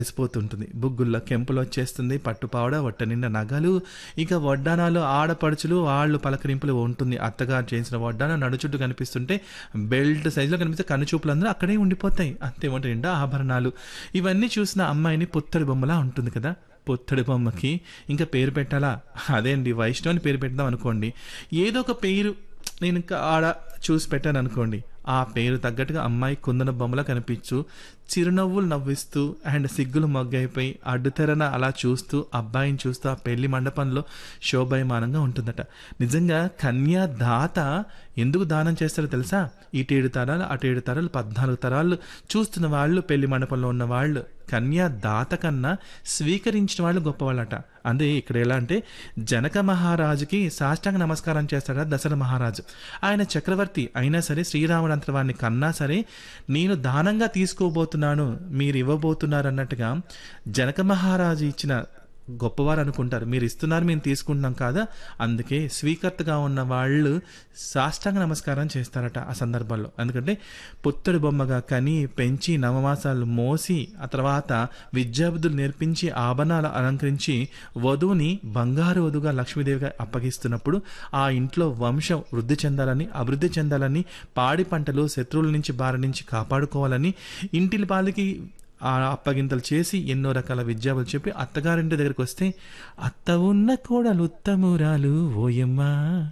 కలిసిపోతుంటుంది బుగ్గుల్లో కెంపులు వచ్చేస్తుంది పట్టుపావడ వట్ట నిండా నగలు ఇక వడ్డానాలు ఆడపడుచులు వాళ్ళు పలకరింపులు ఉంటుంది అత్తగారు చేసిన వడ్డానం నడుచుట్టు కనిపిస్తుంటే బెల్ట్ సైజులో కనిపిస్తే కనుచూపులు అందరూ అక్కడే ఉండిపోతాయి అంతేమంటే నిండా ఆభరణాలు ఇవన్నీ చూసిన అమ్మాయిని పుత్తడి బొమ్మలా ఉంటుంది కదా పుత్తడి బొమ్మకి ఇంకా పేరు పెట్టాలా అదే అండి వైష్ణవ్ పేరు పెడదాం అనుకోండి ఏదో ఒక పేరు నేను ఇంకా ఆడ చూసి పెట్టాను అనుకోండి ఆ పేరు తగ్గట్టుగా అమ్మాయి కుందన బొమ్మలా కనిపించు చిరునవ్వులు నవ్విస్తూ అండ్ సిగ్గులు మొగ్గైపోయి అడ్డుతెరన అలా చూస్తూ అబ్బాయిని చూస్తూ ఆ పెళ్లి మండపంలో శోభయమానంగా ఉంటుందట నిజంగా కన్యా దాత ఎందుకు దానం చేస్తారో తెలుసా ఇటేడు తరాలు అటేడు తరాలు పద్నాలుగు తరాలు చూస్తున్న వాళ్ళు పెళ్లి మండపంలో ఉన్న వాళ్ళు కన్యా దాత కన్నా స్వీకరించిన వాళ్ళు గొప్పవాళ్ళట అదే ఇక్కడ ఎలా అంటే జనక మహారాజుకి సాష్టాంగ నమస్కారం చేస్తాడ దశరథ మహారాజు ఆయన చక్రవర్తి అయినా సరే శ్రీరాముడు అంతవాడిని కన్నా సరే నేను దానంగా తీసుకోబోతున్నాను మీరు ఇవ్వబోతున్నారు అన్నట్టుగా జనక మహారాజు ఇచ్చిన గొప్పవారు అనుకుంటారు మీరు ఇస్తున్నారు మేము తీసుకుంటున్నాం కాదా అందుకే స్వీకర్తగా ఉన్న వాళ్ళు సాష్టాంగ నమస్కారం చేస్తారట ఆ సందర్భంలో ఎందుకంటే పుత్తడి బొమ్మగా కని పెంచి నవమాసాలు మోసి ఆ తర్వాత విద్యాబుద్ధులు నేర్పించి ఆభరణాలు అలంకరించి వధువుని బంగారు వధువుగా లక్ష్మీదేవిగా అప్పగిస్తున్నప్పుడు ఆ ఇంట్లో వంశం వృద్ధి చెందాలని అభివృద్ధి చెందాలని పాడి పంటలు శత్రువుల నుంచి బారి నుంచి కాపాడుకోవాలని ఇంటి పాలకి ఆ అప్పగింతలు చేసి ఎన్నో రకాల విద్యాబులు చెప్పి అత్తగారింటి దగ్గరికి వస్తే అత్త ఉన్న కోడలు ఉత్తమురాలు ఓయమ్మ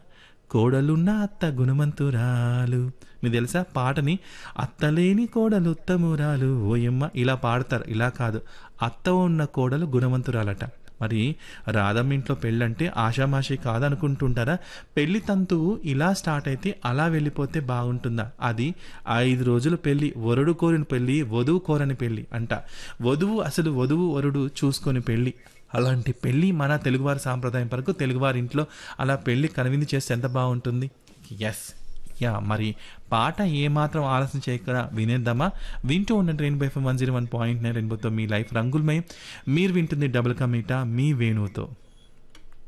కోడలున్న అత్త గుణమంతురాలు మీకు తెలుసా పాటని అత్తలేని కోడలు ఉత్తమురాలు ఓయమ్మ ఇలా పాడతారు ఇలా కాదు అత్త ఉన్న కోడలు గుణవంతురాలట మరి రాధమ్మ ఇంట్లో పెళ్ళంటే ఆషామాషి కాదనుకుంటుంటారా పెళ్లి తంతువు ఇలా స్టార్ట్ అయితే అలా వెళ్ళిపోతే బాగుంటుందా అది ఐదు రోజుల పెళ్లి వరుడు కోరిన పెళ్లి వధువు కోరని పెళ్లి అంట వధువు అసలు వధువు వరుడు చూసుకొని పెళ్లి అలాంటి పెళ్లి మన తెలుగువారి సాంప్రదాయం వరకు తెలుగువారి ఇంట్లో అలా పెళ్లి కనువింది చేస్తే ఎంత బాగుంటుంది ఎస్ యా మరి పాట ఏమాత్రం ఆలస్యం చేయకుండా వినేద్దామా వింటూ ఉన్న train by one zero one point nine రెయిన్బోతో మీ లైఫ్ రంగులమై మీరు వింటుంది డబుల్ కమీటా మీ వేణువుతో